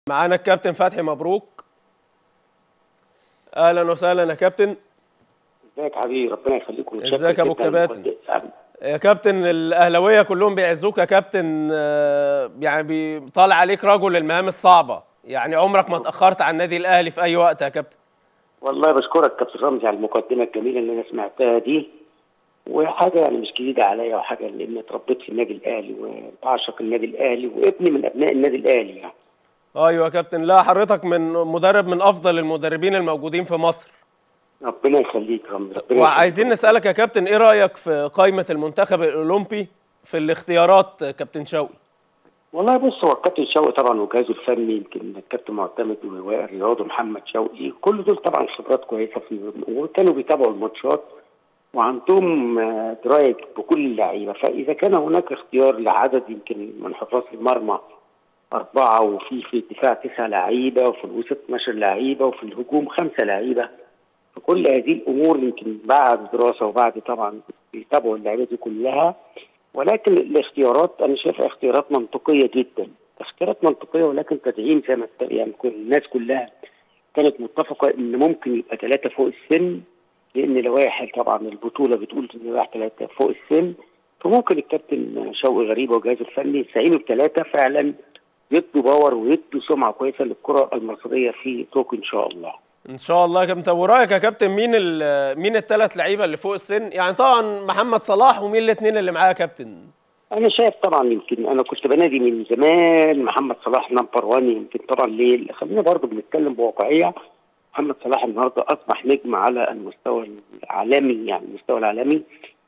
معانا الكابتن فتحي مبروك اهلا وسهلا يا كابتن ازيك حبيبي ربنا يخليكم ازيك يا ابو الكباتن يا كابتن الاهلاويه كلهم بيعزوك يا كابتن آه، يعني بيطالع عليك رجل المهام الصعبه يعني عمرك ما اتاخرت عن النادي الاهلي في اي وقت يا كابتن والله بشكرك كابتن رمزي على المقدمه الجميله اللي انا سمعتها دي وحاجه يعني مش جديده عليا وحاجه لان اتربيت في النادي الاهلي وبعشق النادي الاهلي وابني من ابناء النادي الاهلي يعني ايوه يا كابتن لا حضرتك من مدرب من افضل المدربين الموجودين في مصر ربنا يخليك رمزي ربنا وعايزين نسالك يا كابتن ايه رايك في قائمه المنتخب الاولمبي في الاختيارات كابتن شوقي والله بص هو الكابتن شوقي طبعا وجهازه الفني يمكن الكابتن معتمد والرياض ومحمد شوقي كل دول طبعا خبرات كويسه في وكانوا بيتابعوا الماتشات وعندهم آه، درايه بكل اللعيبه فاذا كان هناك اختيار لعدد يمكن من حراس المرمى أربعة وفي في الدفاع تسعة لعيبة وفي الوسط 12 لعيبة وفي الهجوم خمسة لعيبة فكل هذه الأمور يمكن بعد دراسة وبعد طبعا بيتابعوا اللعيبة دي كلها ولكن الاختيارات أنا شايفها اختيارات منطقية جدا اختيارات منطقية ولكن تدعيم زي ما الت- يعني كل الناس كلها كانت متفقة إن ممكن يبقى ثلاثة فوق السن لأن لوائح طبعا البطولة بتقول إن لوائح ثلاثة فوق السن فممكن الكابتن شوقي غريبة وجهازه الفني يستعينوا بثلاثة فعلا يدوا باور ويدوا سمعه كويسه للكره المصريه في طوكيو ان شاء الله. ان شاء الله يا كابتن طب ورايك يا كابتن مين ال- مين الثلاث لعيبه اللي فوق السن يعني طبعا محمد صلاح ومين الاثنين اللي معاه يا كابتن انا شايف طبعا يمكن انا كنت بنادي من زمان محمد صلاح نمبر 1 يمكن طبعا ليه؟ خلينا برضه بنتكلم بواقعيه محمد صلاح النهارده اصبح نجم على المستوى العالمي يعني المستوى العالمي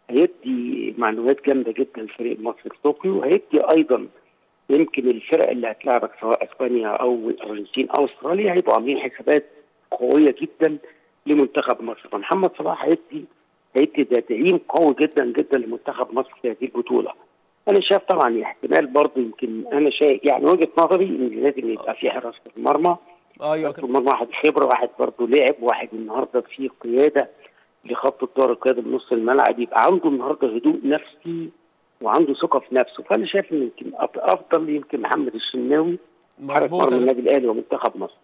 هيدي معنويات جامده جدا للفريق المصري في طوكيو وهيدي ايضا يمكن الفرق اللي هتلاعبك سواء اسبانيا او الارجنتين او استراليا هيبقوا عاملين حسابات قويه جدا لمنتخب مصر فمحمد صلاح هيدي هيدي تدعيم قوي جدا جدا لمنتخب مصر في هذه البطوله انا شايف طبعا احتمال برضه يمكن انا شايف يعني وجهه نظري ان لازم يبقى في حراسه في المرمى ايوه يا حراسة كابتن المرمى واحد خبره واحد برضه لعب واحد النهارده في قياده لخط الدار القياده بنص الملعب يبقى عنده النهارده هدوء نفسي وعنده ثقه في نفسه فانا شايف ان يمكن أف- افضل يمكن محمد الشناوي حارس مظبوط مرمى يا النادي الاهلي ومنتخب مصر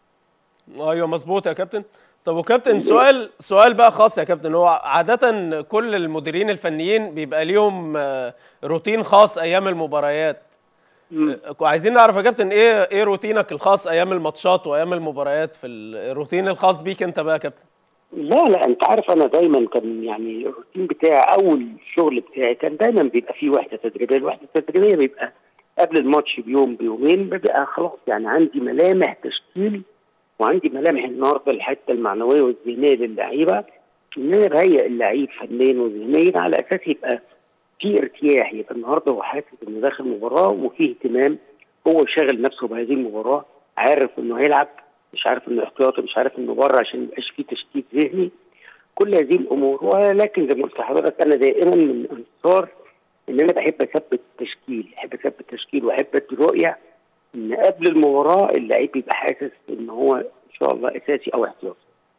ايوه مظبوط يا كابتن طب وكابتن سؤال سؤال بقى خاص يا كابتن هو عادة كل المديرين الفنيين بيبقى ليهم آه، روتين خاص ايام المباريات مم. آه، عايزين نعرف يا كابتن ايه ايه روتينك الخاص ايام الماتشات وايام المباريات في الروتين الخاص بيك انت بقى يا كابتن لا لا انت عارف انا دايما كان يعني الروتين بتاعي اول الشغل بتاعي كان دايما بيبقى فيه وحده تدريبيه، الوحده التدريبيه بيبقى قبل الماتش بيوم بيومين بيبقى خلاص يعني عندي ملامح تشكيل وعندي ملامح النهارده الحته المعنويه والذهنيه للعيبه ان انا بهيئ اللعيب فنيا وذهنيا على اساس يبقى في ارتياح يبقى النهارده هو حاسس انه داخل مباراه وفي اهتمام هو شاغل نفسه بهذه المباراه عارف انه هيلعب مش عارف انه احتياطي مش عارف انه بره عشان ما يبقاش فيه تشتيت ذهني كل هذه الامور ولكن زي ما قلت لحضرتك انا دائما من انصار ان انا بحب اثبت تشكيل بحب اثبت تشكيل واحب ادي رؤيه ان قبل المباراه اللعيب يبقى حاسس ان هو ان شاء الله اساسي او احتياطي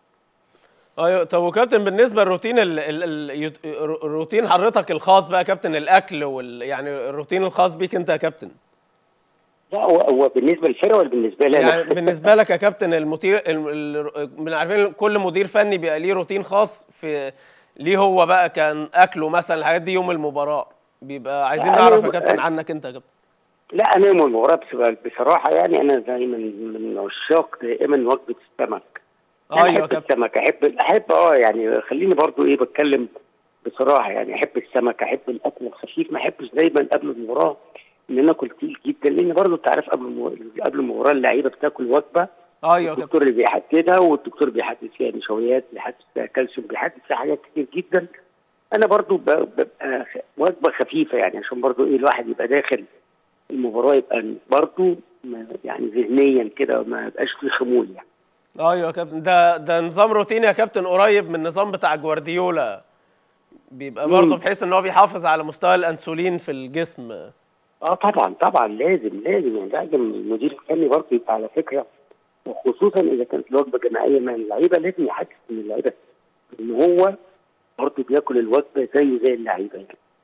ايوه طب وكابتن بالنسبه للروتين ال... ال... ال... يت- الروتين حضرتك الخاص بقى يا كابتن الاكل وال... يعني الروتين الخاص بيك انت يا كابتن لا هو, هو بالنسبه للفرقه ولا بالنسبه لي أنا؟ يعني بالنسبه لك يا كابتن المدير ال- ال- من عارفين كل مدير فني بيبقى ليه روتين خاص في ليه هو بقى كان اكله مثلا الحاجات دي يوم المباراه بيبقى عايزين لا، نعرف يا أنا- كابتن عنك انت يا كابتن لا انا يوم المباراه بس- بصراحه يعني انا دايما من عشاق دائما وجبه السمك أنا ايوه يا احب كابتن السمك احب احب اه يعني خليني برضو ايه بتكلم بصراحه يعني احب السمك احب الاكل الخفيف ما احبش دايما قبل المباراه ان انا اكل تقيل جدا لان برضو انت عارف قبل المو- قبل المباراه اللعيبه بتاكل وجبه ايوه يا كابتن الدكتور اللي بيحددها والدكتور بيحدد فيها نشويات بيحدد فيها كالسيوم بيحدد فيها حاجات كتير جدا انا برضو ب- ببقى خ- وجبه خفيفه يعني عشان برضو ايه الواحد يبقى داخل المباراه يبقى برضو ما- يعني ذهنيا كده ما يبقاش فيه خمول يعني ايوه يا كابتن ده ده نظام روتين يا كابتن قريب من النظام بتاع جوارديولا بيبقى برضه مم. بحيث ان هو بيحافظ على مستوى الانسولين في الجسم اه طبعا طبعا لازم لازم يعني لازم المدير الفني برضه يبقى على فكره وخصوصا اذا كانت الوجبه جماعيه مع اللعيبه لازم يحسس من اللعيبه ان هو برضه بياكل الوجبه زيه زي اللعيبه يعني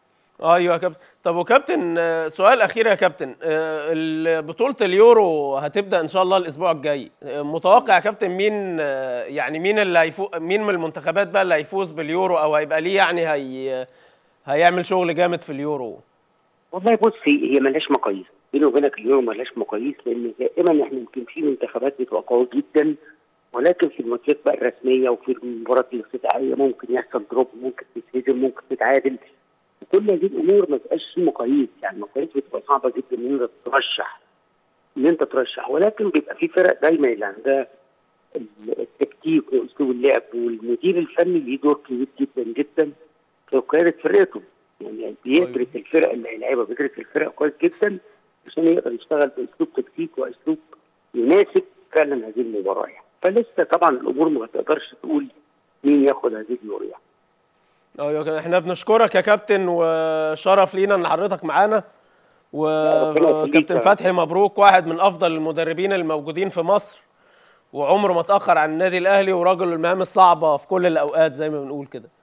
ايوه يا كابتن طب وكابتن آه، سؤال اخير يا كابتن آه، ال- بطوله اليورو هتبدا ان شاء الله الاسبوع الجاي آه، متوقع يا كابتن مين آه، يعني مين اللي هيفوز مين من المنتخبات بقى اللي هيفوز باليورو او هيبقى ليه يعني هي هيعمل شغل جامد في اليورو والله بص هي هي ملهاش مقاييس بيني وبينك اليورو ملهاش مقاييس لان دائما احنا يمكن في منتخبات بتبقى قويه جدا ولكن في الماتشات بقى الرسميه وفي المباريات الافتتاحيه ممكن يحصل دروب ممكن تتهزم ممكن تتعادل كل هذه الامور ما تبقاش في مقاييس يعني المقاييس بتبقى صعبه جدا ان انت ترشح ان انت ترشح ولكن بيبقى في فرق دايما اللي عندها ال- التكتيك واسلوب اللعب والمدير الفني ليه دور كبير جدا جدا في قياده فرقته يعني بيدرس الفرق اللي هيلعبها بيدرس الفرق كويس جدا عشان يقدر يشتغل باسلوب تكتيك واسلوب يناسب فعلا هذه المباراه يعني. فلسه طبعا الامور ما تقدرش تقول مين ياخد هذه اليورو يعني. ايوه كده. احنا بنشكرك يا كابتن وشرف لينا ان حضرتك معانا ربنا يخليك وكابتن يا- فتحي مبروك واحد من افضل المدربين الموجودين في مصر وعمره ما اتاخر عن النادي الاهلي ورجل المهام الصعبه في كل الاوقات زي ما بنقول كده